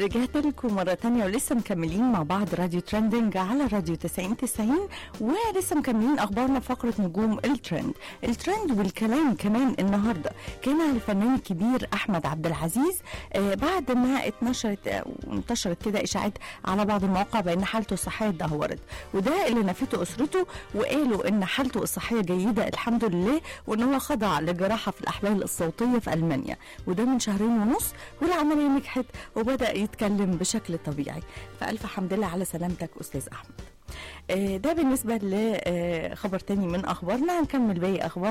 رجعت لكم مرة تانية ولسه مكملين مع بعض راديو ترندنج على راديو 90 90 ولسه مكملين أخبارنا فقرة نجوم الترند الترند والكلام كمان النهاردة كان على الفنان الكبير أحمد عبد العزيز آه بعد ما اتنشرت آه انتشرت كده إشاعات على بعض المواقع بأن حالته الصحية اتدهورت وده اللي نفته أسرته وقالوا أن حالته الصحية جيدة الحمد لله وأن هو خضع لجراحة في الأحلال الصوتية في ألمانيا وده من شهرين ونص والعملية نجحت وبدأ يتكلم بشكل طبيعي فألف حمد لله على سلامتك أستاذ أحمد آه، ده بالنسبة لخبر تاني من أخبارنا هنكمل باقي أخبار